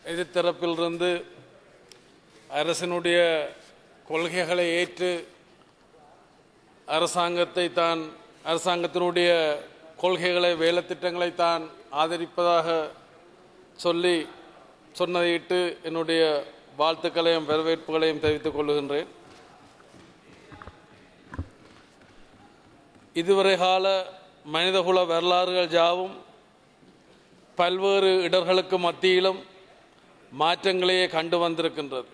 எதிர்த்தரப்பிலிருந்து அரசினுடைய கொள்கைகளை ஏற்று அரசாங்கத்தை தான் அரசாங்கத்தினுடைய கொள்கைகளை வேலைத்திட்டங்களை தான் ஆதரிப்பதாக சொல்லி சொன்னதையிட்டு என்னுடைய வாழ்த்துக்களையும் வரவேற்புகளையும் தெரிவித்துக் கொள்கின்றேன் இதுவரை கால மனிதகுல வரலாறுகள் யாவும் பல்வேறு இடர்களுக்கு மத்தியிலும் மாற்றங்களையே கண்டு வந்திருக்கின்றது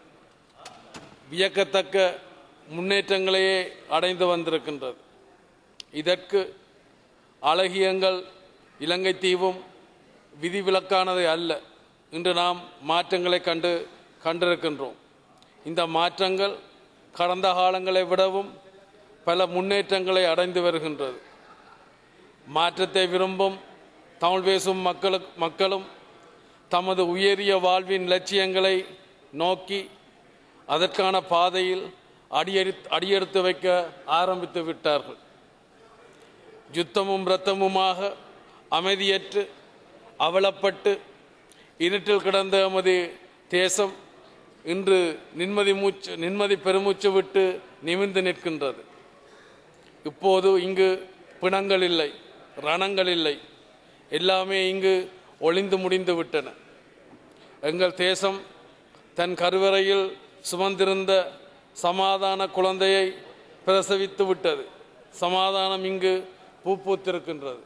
வியக்கத்தக்க முன்னேற்றங்களையே அடைந்து வந்திருக்கின்றது இதற்கு அழகியங்கள் இலங்கை தீவும் விதிவிலக்கானது அல்ல இன்று நாம் மாற்றங்களை கண்டு கண்டிருக்கின்றோம் இந்த மாற்றங்கள் கடந்த காலங்களை விடவும் பல முன்னேற்றங்களை அடைந்து வருகின்றது மாற்றத்தை விரும்பும் தமிழ் பேசும் மக்களுக்கு மக்களும் தமது உயரிய வாழ்வின் லட்சியங்களை நோக்கி அதற்கான பாதையில் அடியெடு அடியெடுத்து வைக்க ஆரம்பித்து விட்டார்கள் யுத்தமும் இரத்தமுமாக அமைதியற்று அவலப்பட்டு இருட்டில் கிடந்த எமது தேசம் இன்று நிம்மதி மூச்சு நிம்மதி பெருமூச்சு விட்டு நிமிர்ந்து நிற்கின்றது இப்போது இங்கு பிணங்கள் இல்லை ரணங்கள் இல்லை எல்லாமே இங்கு ஒளிந்து முடிந்து விட்டன எங்கள் தேசம் தன் கருவறையில் சுமந்திருந்த சமாதான குழந்தையை பிரசவித்து விட்டது சமாதானம் இங்கு பூ பூத்திருக்கின்றது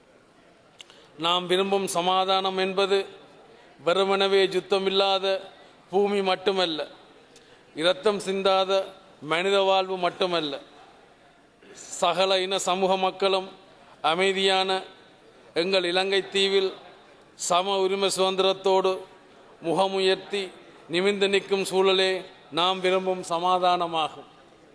நாம் விரும்பும் சமாதானம் என்பது வெறுமனவே யுத்தமில்லாத பூமி மட்டுமல்ல இரத்தம் சிந்தாத மனித வாழ்வு மட்டுமல்ல சகல இன சமூக மக்களும் அமைதியான எங்கள் இலங்கை தீவில் சம உரிமை சுதந்திரத்தோடு முகமுயர்த்தி நிமிர்ந்து நிற்கும் சூழலே நாம் விரும்பும் சமாதானமாகும்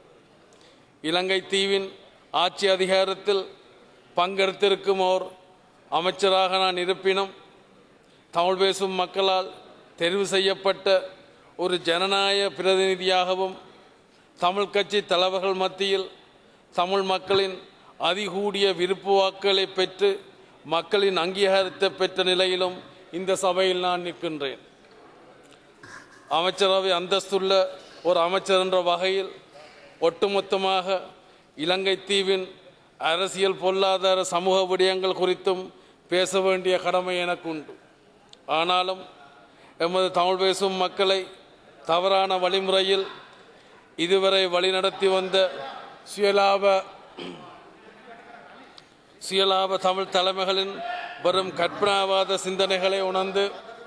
இலங்கை தீவின் ஆட்சி அதிகாரத்தில் பங்கெடுத்திருக்கும் ஓர் அமைச்சராக நான் இருப்பினும் தமிழ் பேசும் மக்களால் தெரிவு செய்யப்பட்ட ஒரு ஜனநாயக பிரதிநிதியாகவும் தமிழ் கட்சி தலைவர்கள் மத்தியில் தமிழ் மக்களின் அதிகூடிய விருப்பு வாக்குகளை பெற்று மக்களின் அங்கீகாரத்தை பெற்ற நிலையிலும் இந்த சபையில் நான் நிற்கின்றேன் அமைச்சரவை அந்தஸ்துள்ள ஒரு அமைச்சர் என்ற வகையில் ஒட்டுமொத்தமாக இலங்கை தீவின் அரசியல் பொருளாதார சமூக விடயங்கள் குறித்தும் பேச வேண்டிய கடமை எனக்கு உண்டு ஆனாலும் எமது தமிழ் பேசும் மக்களை தவறான வழிமுறையில் இதுவரை வழிநடத்தி வந்த சுயலாப சுயலாப தமிழ் தலைமைகளின் வரும் கற்பனாவாத சிந்தனைகளை உணர்ந்து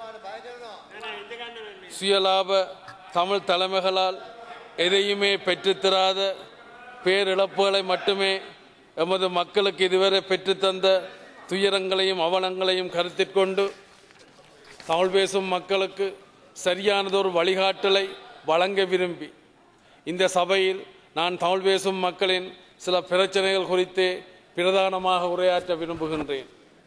சுயலாப தமிழ் தலைமைகளால் எதையுமே பெற்றுத்தராத பேரிழப்புகளை மட்டுமே எமது மக்களுக்கு இதுவரை பெற்றுத்தந்த துயரங்களையும் அவலங்களையும் கருத்தில் கொண்டு தமிழ் பேசும் மக்களுக்கு சரியானதொரு வழிகாட்டலை வழங்க விரும்பி இந்த சபையில் நான் தமிழ் பேசும் மக்களின் சில பிரச்சனைகள் குறித்து பிரதானமாக உரையாற்ற விரும்புகின்றேன்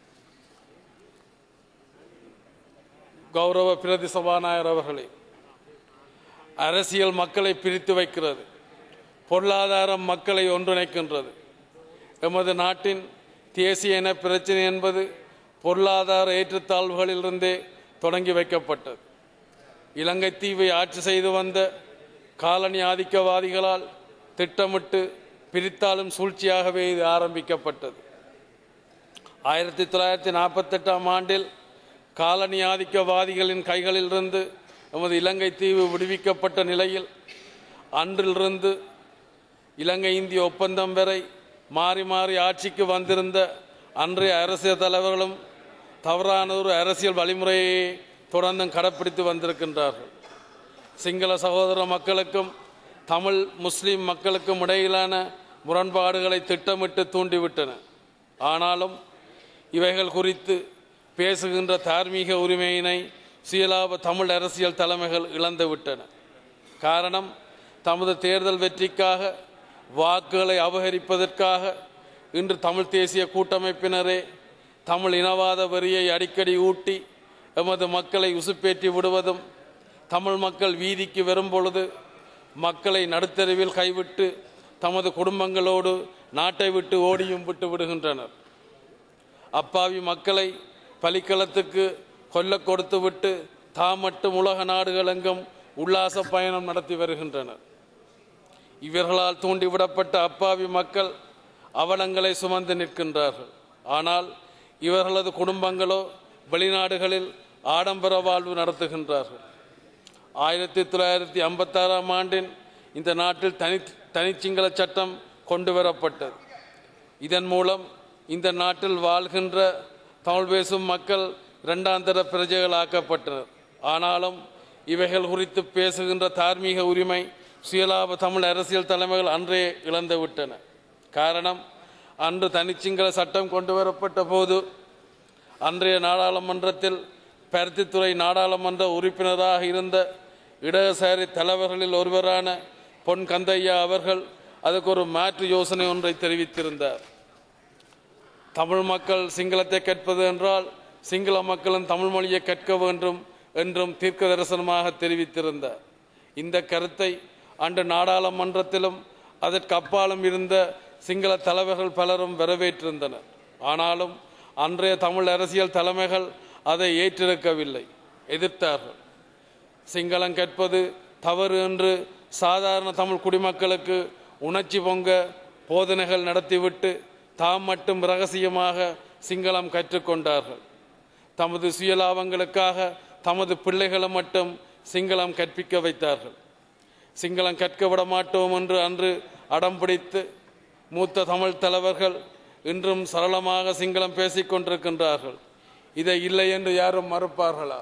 கௌரவ பிரதி சபாநாயகர் அவர்களே அரசியல் மக்களை பிரித்து வைக்கிறது பொருளாதாரம் மக்களை ஒன்றிணைக்கின்றது எமது நாட்டின் தேசிய இன பிரச்சனை என்பது பொருளாதார ஏற்றத்தாழ்வுகளிலிருந்தே தொடங்கி வைக்கப்பட்டது இலங்கை தீவை ஆட்சி செய்து வந்த காலனி ஆதிக்கவாதிகளால் திட்டமிட்டு பிரித்தாலும் சூழ்ச்சியாகவே இது ஆரம்பிக்கப்பட்டது ஆயிரத்தி தொள்ளாயிரத்தி நாற்பத்தெட்டாம் ஆண்டில் காலனி ஆதிக்கவாதிகளின் கைகளிலிருந்து நமது இலங்கை தீவு விடுவிக்கப்பட்ட நிலையில் அன்றிலிருந்து இலங்கை இந்திய ஒப்பந்தம் வரை மாறி மாறி ஆட்சிக்கு வந்திருந்த அன்றைய அரசியல் தலைவர்களும் தவறான ஒரு அரசியல் வழிமுறையை தொடர்ந்தும் கடைப்பிடித்து வந்திருக்கின்றார்கள் சிங்கள சகோதர மக்களுக்கும் தமிழ் முஸ்லிம் மக்களுக்கும் இடையிலான முரண்பாடுகளை திட்டமிட்டு தூண்டிவிட்டன ஆனாலும் இவைகள் குறித்து பேசுகின்ற தார்மீக உரிமையினை சுயலாப தமிழ் அரசியல் தலைமைகள் இழந்துவிட்டன காரணம் தமது தேர்தல் வெற்றிக்காக வாக்குகளை அபகரிப்பதற்காக இன்று தமிழ் தேசிய கூட்டமைப்பினரே தமிழ் இனவாத வரியை அடிக்கடி ஊட்டி எமது மக்களை உசுப்பேற்றி விடுவதும் தமிழ் மக்கள் வீதிக்கு வரும் பொழுது மக்களை நடுத்தெருவில் கைவிட்டு தமது குடும்பங்களோடு நாட்டை விட்டு ஓடியும் விட்டு விடுகின்றனர் அப்பாவி மக்களை பலிக்களத்துக்கு கொல்ல கொடுத்துவிட்டு தாம் மட்டும் உலக நாடுகளெங்கும் உல்லாச பயணம் நடத்தி வருகின்றனர் இவர்களால் தூண்டிவிடப்பட்ட அப்பாவி மக்கள் அவலங்களை சுமந்து நிற்கின்றார்கள் ஆனால் இவர்களது குடும்பங்களோ வெளிநாடுகளில் ஆடம்பர வாழ்வு நடத்துகின்றார்கள் ஆயிரத்தி தொள்ளாயிரத்தி ஐம்பத்தாறாம் ஆண்டின் இந்த நாட்டில் தனி தனிச்சிங்கள சட்டம் கொண்டு வரப்பட்டது இதன் மூலம் இந்த நாட்டில் வாழ்கின்ற தமிழ் பேசும் மக்கள் இரண்டாந்தர பிரஜைகள் ஆக்கப்பட்டனர் ஆனாலும் இவைகள் குறித்து பேசுகின்ற தார்மீக உரிமை சுயலாப தமிழ் அரசியல் தலைமைகள் அன்றே இழந்து விட்டன காரணம் அன்று தனிச்சிங்கள சட்டம் கொண்டு வரப்பட்ட போது அன்றைய நாடாளுமன்றத்தில் பருத்தித்துறை நாடாளுமன்ற உறுப்பினராக இருந்த இடதுசாரி தலைவர்களில் ஒருவரான பொன் கந்தையா அவர்கள் அதுக்கு ஒரு மாற்று யோசனை ஒன்றை தெரிவித்திருந்தார் தமிழ் மக்கள் சிங்களத்தை கற்பது என்றால் சிங்கள மக்களும் தமிழ் மொழியை கற்க வேண்டும் என்றும் தீர்க்க தரிசனமாக தெரிவித்திருந்தார் இந்த கருத்தை அன்று நாடாளுமன்றத்திலும் அதற்கு அப்பாலும் இருந்த சிங்கள தலைவர்கள் பலரும் வரவேற்றிருந்தனர் ஆனாலும் அன்றைய தமிழ் அரசியல் தலைமைகள் அதை ஏற்றிருக்கவில்லை எதிர்த்தார்கள் சிங்களம் கற்பது தவறு என்று சாதாரண தமிழ் குடிமக்களுக்கு உணர்ச்சி பொங்க போதனைகள் நடத்திவிட்டு தாம் மட்டும் ரகசியமாக சிங்களம் கற்றுக்கொண்டார்கள் தமது சுயலாபங்களுக்காக தமது பிள்ளைகளை மட்டும் சிங்களம் கற்பிக்க வைத்தார்கள் சிங்களம் கற்க விட மாட்டோம் என்று அன்று அடம் பிடித்து மூத்த தமிழ் தலைவர்கள் இன்றும் சரளமாக சிங்களம் பேசிக் கொண்டிருக்கின்றார்கள் இதை இல்லை என்று யாரும் மறுப்பார்களா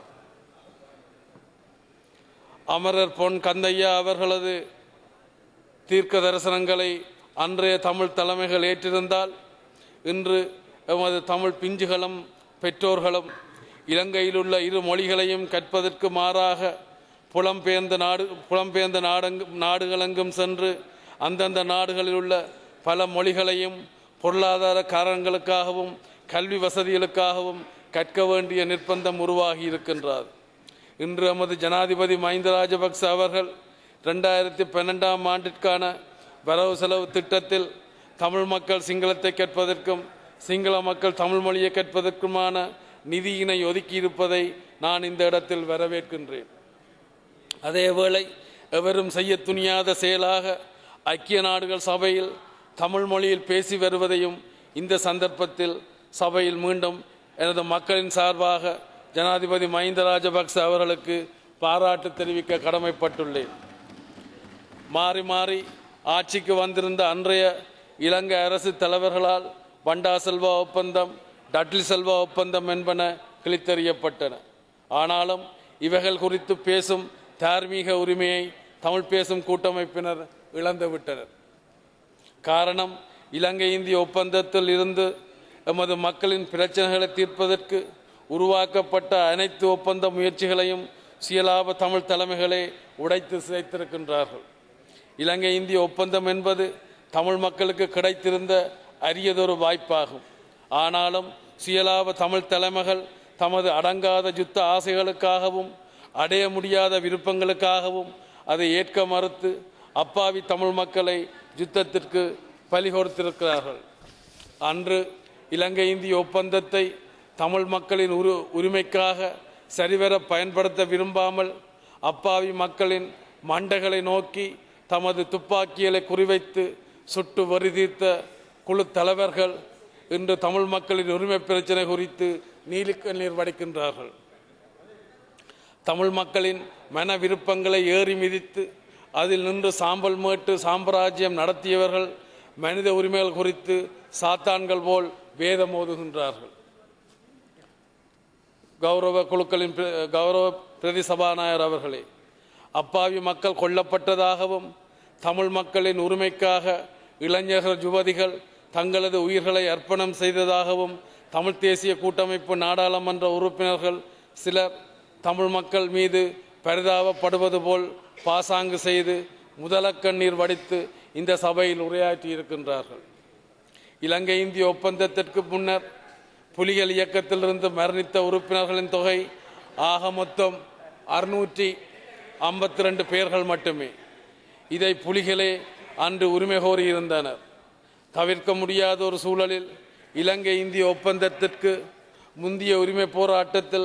அமரர் பொன் கந்தையா அவர்களது தீர்க்க தரிசனங்களை அன்றைய தமிழ் தலைமைகள் ஏற்றிருந்தால் இன்று எமது தமிழ் பிஞ்சுகளும் பெற்றோர்களும் இலங்கையில் உள்ள இரு மொழிகளையும் கற்பதற்கு மாறாக புலம்பெயர்ந்த நாடு புலம்பெயர்ந்த நாடங்கு நாடுகளெங்கும் சென்று அந்தந்த நாடுகளில் உள்ள பல மொழிகளையும் பொருளாதார காரணங்களுக்காகவும் கல்வி வசதிகளுக்காகவும் கற்க வேண்டிய நிர்பந்தம் உருவாகி இருக்கின்றது இன்று எமது ஜனாதிபதி மஹிந்த ராஜபக்ச அவர்கள் ரெண்டாயிரத்தி பன்னெண்டாம் ஆண்டிற்கான வரவு செலவு திட்டத்தில் தமிழ் மக்கள் சிங்களத்தை கற்பதற்கும் சிங்கள மக்கள் தமிழ் மொழியை கற்பதற்குமான நிதியினை ஒதுக்கியிருப்பதை நான் இந்த இடத்தில் வரவேற்கின்றேன் அதேவேளை எவரும் செய்ய துணியாத செயலாக ஐக்கிய நாடுகள் சபையில் தமிழ் மொழியில் பேசி வருவதையும் இந்த சந்தர்ப்பத்தில் சபையில் மீண்டும் எனது மக்களின் சார்பாக ஜனாதிபதி மஹிந்த ராஜபக்ச அவர்களுக்கு பாராட்டு தெரிவிக்க கடமைப்பட்டுள்ளேன் மாறி மாறி ஆட்சிக்கு வந்திருந்த அன்றைய இலங்கை அரசு தலைவர்களால் பண்டா செல்வா ஒப்பந்தம் டட்லி செல்வா ஒப்பந்தம் என்பன கிழித்தறியப்பட்டன ஆனாலும் இவைகள் குறித்து பேசும் தார்மீக உரிமையை தமிழ் பேசும் கூட்டமைப்பினர் இழந்துவிட்டனர் காரணம் இலங்கை இந்திய ஒப்பந்தத்தில் இருந்து எமது மக்களின் பிரச்சனைகளை தீர்ப்பதற்கு உருவாக்கப்பட்ட அனைத்து ஒப்பந்த முயற்சிகளையும் சுயலாப தமிழ் தலைமைகளே உடைத்து சிதைத்திருக்கின்றார்கள் இலங்கை இந்திய ஒப்பந்தம் என்பது தமிழ் மக்களுக்கு கிடைத்திருந்த அரியதொரு வாய்ப்பாகும் ஆனாலும் சுயலாப தமிழ் தலைமைகள் தமது அடங்காத யுத்த ஆசைகளுக்காகவும் அடைய முடியாத விருப்பங்களுக்காகவும் அதை ஏற்க மறுத்து அப்பாவி தமிழ் மக்களை யுத்தத்திற்கு பலி கொடுத்திருக்கிறார்கள் அன்று இலங்கை இந்திய ஒப்பந்தத்தை தமிழ் மக்களின் உரு உரிமைக்காக சரிவர பயன்படுத்த விரும்பாமல் அப்பாவி மக்களின் மண்டைகளை நோக்கி தமது துப்பாக்கிகளை குறிவைத்து சுட்டு வரி தீர்த்த குழு தலைவர்கள் இன்று தமிழ் மக்களின் உரிமை பிரச்சனை குறித்து நீலிக்கண்ணீர் வடிக்கின்றார்கள் தமிழ் மக்களின் மன விருப்பங்களை ஏறி மிதித்து அதில் நின்று சாம்பல் மேட்டு சாம்ராஜ்யம் நடத்தியவர்கள் மனித உரிமைகள் குறித்து சாத்தான்கள் போல் வேதம் ஓதுகின்றார்கள் கௌரவ குழுக்களின் பிர- கௌரவ பிரதி சபாநாயகர் அவர்களே அப்பாவி மக்கள் கொல்லப்பட்டதாகவும் தமிழ் மக்களின் உரிமைக்காக இளைஞர்கள் யுவதிகள் தங்களது உயிர்களை அர்ப்பணம் செய்ததாகவும் தமிழ் தேசிய கூட்டமைப்பு நாடாளுமன்ற உறுப்பினர்கள் சிலர் தமிழ் மக்கள் மீது பரிதாபப்படுவது போல் பாசாங்கு செய்து முதலக்கண்ணீர் வடித்து இந்த சபையில் உரையாற்றி இருக்கின்றார்கள் இலங்கை இந்திய ஒப்பந்தத்திற்கு முன்னர் புலிகள் இயக்கத்திலிருந்து மரணித்த உறுப்பினர்களின் தொகை ஆக மொத்தம் அறுநூற்றி ஐம்பத்தி ரெண்டு பேர்கள் மட்டுமே இதை புலிகளே அன்று உரிமை கோரியிருந்தனர் தவிர்க்க முடியாத ஒரு சூழலில் இலங்கை இந்திய ஒப்பந்தத்திற்கு முந்திய உரிமை போராட்டத்தில்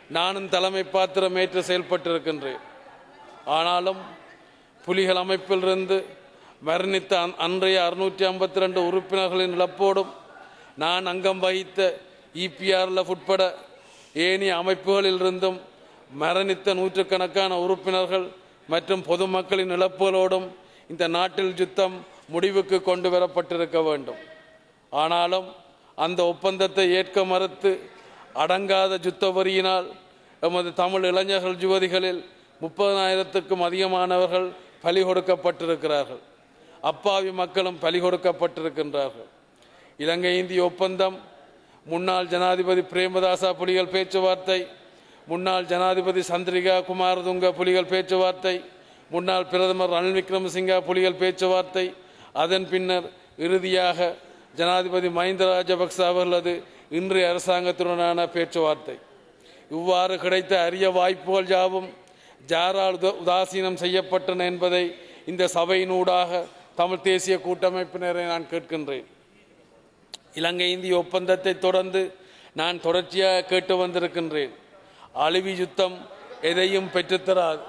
நானும் தலைமை பாத்திரம் ஏற்று செயல்பட்டிருக்கின்றேன் ஆனாலும் புலிகள் அமைப்பிலிருந்து மரணித்த அன்- அன்றைய அறுநூற்றி ஐம்பத்தி ரெண்டு உறுப்பினர்களின் இழப்போடும் நான் அங்கம் வகித்த இபிஆர்ல உட்பட ஏனைய அமைப்புகளிலிருந்தும் மரணித்த நூற்றுக்கணக்கான உறுப்பினர்கள் மற்றும் பொதுமக்களின் இழப்புகளோடும் இந்த நாட்டில் யுத்தம் முடிவுக்கு கொண்டு வரப்பட்டிருக்க வேண்டும் ஆனாலும் அந்த ஒப்பந்தத்தை ஏற்க மறுத்து அடங்காத யுத்த வரியினால் எமது தமிழ் இளைஞர்கள் யுவதிகளில் முப்பதனாயிரத்துக்கும் அதிகமானவர்கள் பலி கொடுக்கப்பட்டிருக்கிறார்கள் அப்பாவி மக்களும் பலி கொடுக்கப்பட்டிருக்கின்றார்கள் இலங்கை இந்திய ஒப்பந்தம் முன்னாள் ஜனாதிபதி பிரேமதாசா புலிகள் பேச்சுவார்த்தை முன்னாள் ஜனாதிபதி சந்திரிகா குமாரதுங்க புலிகள் பேச்சுவார்த்தை முன்னாள் பிரதமர் ரணில் விக்ரமசிங்கா புலிகள் பேச்சுவார்த்தை அதன் பின்னர் இறுதியாக ஜனாதிபதி மஹிந்த ராஜபக்ச அவர்களது இன்றைய அரசாங்கத்துடனான பேச்சுவார்த்தை இவ்வாறு கிடைத்த அரிய வாய்ப்புகள் யாவும் ஜாரால் உத- உதாசீனம் செய்யப்பட்டன என்பதை இந்த சபையினூடாக தமிழ் தேசிய கூட்டமைப்பினரை நான் கேட்கின்றேன் இலங்கை இந்திய ஒப்பந்தத்தை தொடர்ந்து நான் தொடர்ச்சியாக கேட்டு வந்திருக்கின்றேன் அழிவு யுத்தம் எதையும் பெற்றுத்தராது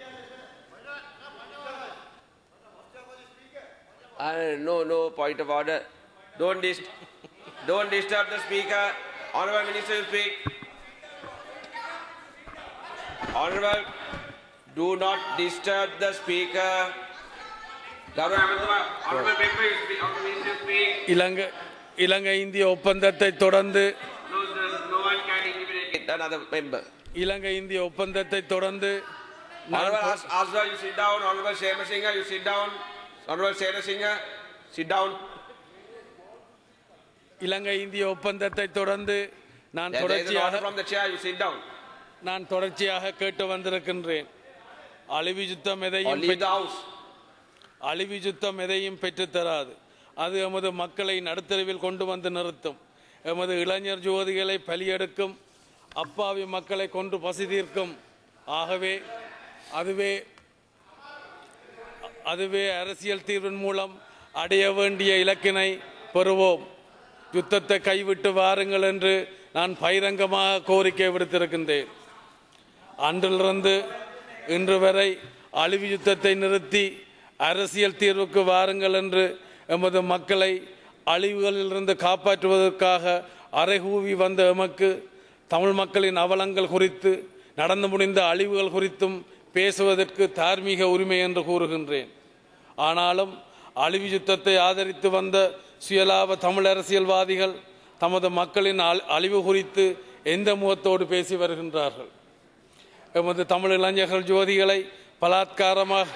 Uh, no, no point of order. Don't dis- don't disturb the speaker. Honorable Minister will speak. Honorable, do not disturb the speaker. Gaurav Ahmedabad, Honorable member, you speak. Honorable Minister will speak. இலங்கை இலங்கை இந்திய ஒப்பந்தத்தை தொடர்ந்து No, the, no one can intimidate another member. இலங்கை இந்திய ஒப்பந்தத்தை தொடர்ந்து நான் Honorable As- Aswa, you sit down. Honorable Sema Singha, you sit down. Honorable Sena Singha, sit down. இலங்கை இந்திய ஒப்பந்தத்தை தொடர்ந்து நான் There there is an தொடர்ச்சியாக order from the chair, you sit down. நான் தொடர்ச்சியாக கேட்டு வந்திருக்கின்றேன் அழிவு யுத்தம் Or எதையும் leave பெற்று- the house. அழிவு யுத்தம் எதையும் பெற்றுத்தராது அது எமது மக்களை நடுத்தருவில் கொண்டு வந்து நிறுத்தும் எமது இளைஞர் ஜோதிகளை பலியெடுக்கும் அப்பாவி மக்களை கொன்று பசி தீர்க்கும் ஆகவே அதுவே அதுவே அரசியல் தீர்வின் மூலம் அடைய வேண்டிய இலக்கினை பெறுவோம் யுத்தத்தை கைவிட்டு வாருங்கள் என்று நான் பகிரங்கமாக கோரிக்கை விடுத்திருக்கின்றேன் அன்றிலிருந்து இன்று வரை அழிவு யுத்தத்தை நிறுத்தி அரசியல் தீர்வுக்கு வாருங்கள் என்று எமது மக்களை அழிவுகளிலிருந்து காப்பாற்றுவதற்காக அறைகூவி வந்த எமக்கு தமிழ் மக்களின் அவலங்கள் குறித்து நடந்து முடிந்த அழிவுகள் குறித்தும் பேசுவதற்கு தார்மீக உரிமை என்று கூறுகின்றேன் ஆனாலும் அழிவு யுத்தத்தை ஆதரித்து வந்த சுயலாப தமிழ் அரசியல்வாதிகள் தமது மக்களின் அழி- அழிவு குறித்து எந்த முகத்தோடு பேசி வருகின்றார்கள் எமது தமிழ் இளைஞர்கள் ஜோதிகளை பலாத்காரமாக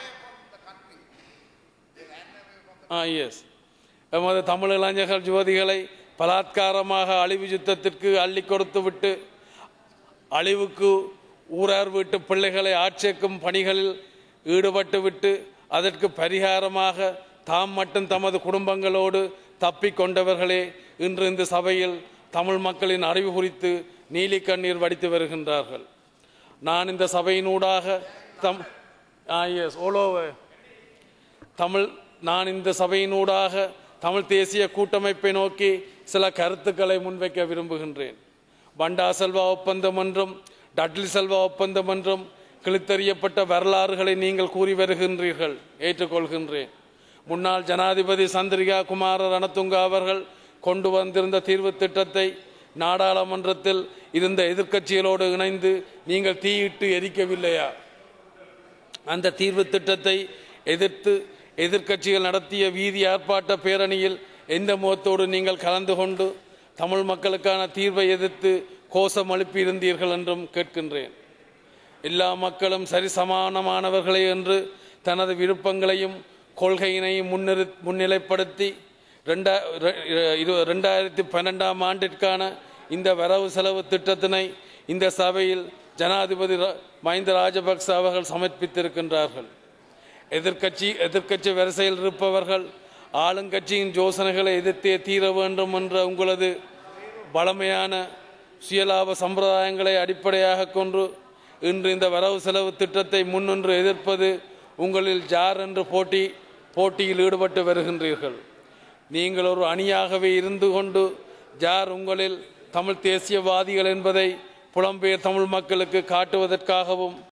ஆ எஸ் எமது தமிழ் இளைஞர்கள் ஜோதிகளை பலாத்காரமாக அழிவு யுத்தத்திற்கு அள்ளி கொடுத்து விட்டு அழிவுக்கு ஊரார் வீட்டு பிள்ளைகளை ஆட்சேர்க்கும் பணிகளில் ஈடுபட்டு விட்டு அதற்கு பரிகாரமாக தாம் மட்டும் தமது குடும்பங்களோடு தப்பிக் கொண்டவர்களே இன்று இந்த சபையில் தமிழ் மக்களின் அறிவு குறித்து நீலி கண்ணீர் வடித்து வருகின்றார்கள் நான் இந்த சபையினூடாக தம் எஸ் ஓலோவர் தமிழ் நான் இந்த சபையினூடாக தமிழ் தேசிய கூட்டமைப்பை நோக்கி சில கருத்துக்களை முன்வைக்க விரும்புகின்றேன் பண்டா செல்வா ஒப்பந்தம் என்றும் டட்லி செல்வா ஒப்பந்தம் என்றும் கிழித்தறியப்பட்ட வரலாறுகளை நீங்கள் கூறி வருகின்றீர்கள் ஏற்றுக்கொள்கின்றேன் முன்னாள் ஜனாதிபதி சந்திரிகா குமார ரணதுங்கா அவர்கள் கொண்டு வந்திருந்த தீர்வு திட்டத்தை நாடாளுமன்றத்தில் இருந்த எதிர்க்கட்சிகளோடு இணைந்து நீங்கள் தீயிட்டு எரிக்கவில்லையா அந்த தீர்வு திட்டத்தை எதிர்த்து எதிர்க்கட்சிகள் நடத்திய வீதி ஆர்ப்பாட்ட பேரணியில் எந்த முகத்தோடு நீங்கள் கலந்து கொண்டு தமிழ் மக்களுக்கான தீர்வை எதிர்த்து கோஷம் எழுப்பியிருந்தீர்கள் என்றும் கேட்கின்றேன் எல்லா மக்களும் சரிசமானமானவர்களே என்று தனது விருப்பங்களையும் கொள்கையினையும் முன்னிறு முன்னிலைப்படுத்தி ரெண்டா ரெ- இரு- ரெண்டாயிரத்தி பன்னெண்டாம் ஆண்டிற்கான இந்த வரவு செலவு திட்டத்தினை இந்த சபையில் ஜனாதிபதி ர- மஹிந்த ராஜபக்ச அவர்கள் சமர்ப்பித்திருக்கின்றார்கள் எதிர்க்கட்சி எதிர்க்கட்சி வரிசையில் இருப்பவர்கள் ஆளுங்கட்சியின் யோசனைகளை எதிர்த்தே தீர வேண்டும் என்ற உங்களது பழமையான சுயலாப சம்பிரதாயங்களை அடிப்படையாக கொண்டு இன்று இந்த வரவு செலவு திட்டத்தை முன்னின்று எதிர்ப்பது உங்களில் ஜார் என்று போட்டி போட்டியில் ஈடுபட்டு வருகின்றீர்கள் நீங்கள் ஒரு அணியாகவே இருந்து கொண்டு ஜார் உங்களில் தமிழ் தேசியவாதிகள் என்பதை புலம்பெயர் தமிழ் மக்களுக்கு காட்டுவதற்காகவும்